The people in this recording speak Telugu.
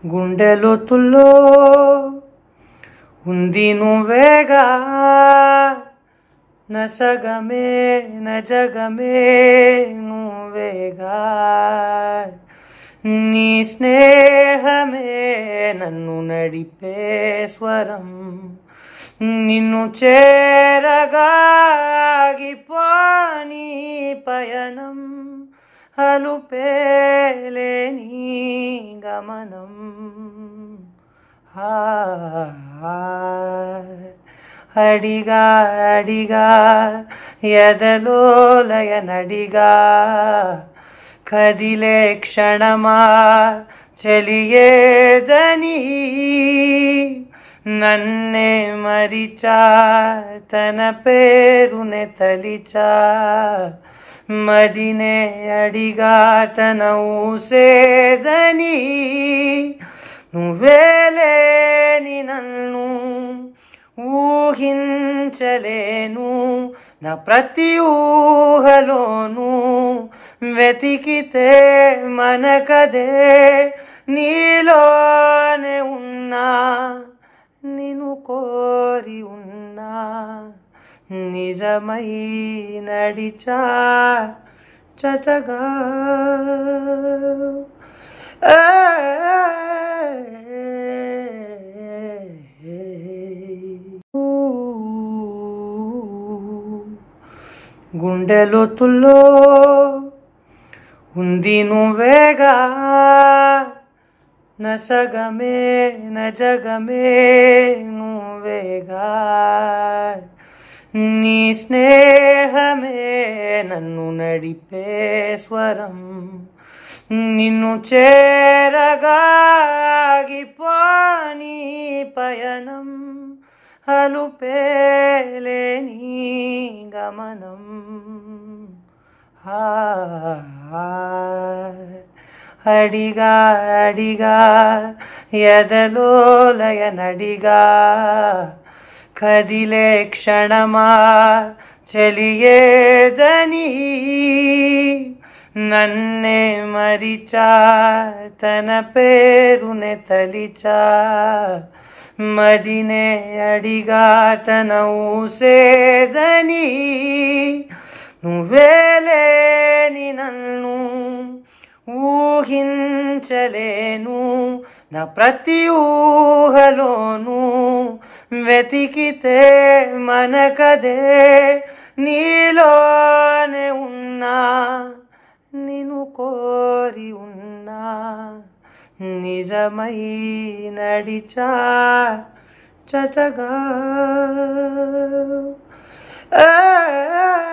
గుండె లోతుల్లో ఉంది నువ్వేగా నసగమే నజగమే నువ్వేగా నీ స్నేహమే నన్ను నడిపే స్వరం నిన్ను చేరగాగిపోని పయనం అలుపేలేని గమనం ఆ, అడిగా అడిగా ఎదలో లయనడిగా కదిలే క్షణమా చెలియేదని నన్నే మరిచా తన పేరునే తలిచా మదినే అడిగా తన ఊసేదని నువ్వేలేని నన్ను ఊహించలేను నా ప్రతి ఊహలోను వెతికితే మనకదే నీలోనే ఉన్నా నిన్ను కోరి ఉన్నా నిజమై నడిచా చతగా గుండె లోతుల్లో ఉంది నువ్వేగా నసగమే నజగమే నువ్వేగా నీ స్నేహమే నన్ను నడిపే స్వరం నిన్ను చేరగాగిపోని పయనం అలుపేలేని గమనం ఆ, అడిగా అడిగా ఎదలో లయనడిగా కదిలే క్షణమా చెలియేదని నన్నే మరిచా తన పేరునే తలిచా మదినే అడిగా తన ఊసేదని నువ్వేలేని నన్ను ఊహించలేను నా ప్రతి ఊహలోను వెతికితే మనకదే నీలోనే ఉన్నా నిన్ను కోరి ఉన్నా నిజమై నడిచా చతగా ఆ